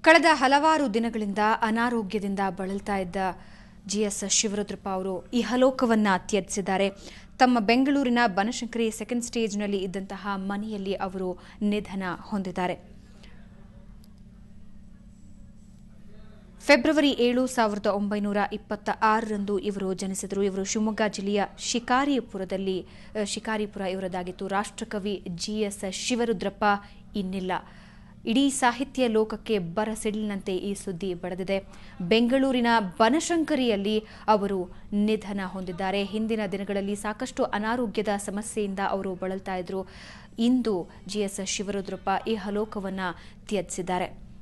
ಕಳೆದ ಹಲವಾರು ದಿನಗಳಿಂದ ಅನಾರೋಗ್ಯದಿಂದ ಬಳಲ್ತಾ ಇದ್ದ ಜಿಎಸ್ ಶಿವರುದ್ರಪ್ಪ ಅವರು ಇಹಲೋಕವನ್ನ ತ್ಯಜಿಸಿದ್ದಾರೆ ತಮ್ಮ ಬೆಂಗಳೂರಿನ ಬನಶಂಕರಿ ಸೆಕೆಂಡ್ ಸ್ಟೇಜ್ನಲ್ಲಿ ಇದ್ದಂತಹ ಮನೆಯಲ್ಲಿ ಅವರು ನಿಧನ ಹೊಂದಿದ್ದಾರೆ ಫೆಬ್ರವರಿ ಏಳು ಸಾವಿರದ ಒಂಬೈನೂರ ಇಪ್ಪತ್ತ ಆರರಂದು ಇವರು ಜನಿಸಿದರು ಇವರು ಶಿವಮೊಗ್ಗ ಜಿಲ್ಲೆಯ ಶಿಕಾರಿಪುರದಲ್ಲಿ ಅ, ಶಿಕಾರಿಪುರ ಇವರದಾಗಿತ್ತು ರಾಷ್ಟ್ರಕವಿ ಜಿಎಸ್ ಶಿವರುದ್ರಪ್ಪ ಇನ್ನಿಲ್ಲ ಇಡೀ ಸಾಹಿತ್ಯ ಲೋಕಕ್ಕೆ ಬರಸಿಡಿಲಿನಂತೆ ಈ ಸುದ್ದಿ ಬಡಿದಿದೆ ಬೆಂಗಳೂರಿನ ಬನಶಂಕರಿಯಲ್ಲಿ ಅವರು ನಿಧನ ಹೊಂದಿದ್ದಾರೆ ಹಿಂದಿನ ದಿನಗಳಲ್ಲಿ ಸಾಕಷ್ಟು ಅನಾರೋಗ್ಯದ ಸಮಸ್ಯೆಯಿಂದ ಅವರು ಬಳಲ್ತಾ ಇದ್ರು ಇಂದು ಜಿಎಸ್ ಶಿವರುದ್ರಪ್ಪ ಈ ಹಲೋಕವನ್ನ ತ್ಯಜಿಸಿದ್ದಾರೆ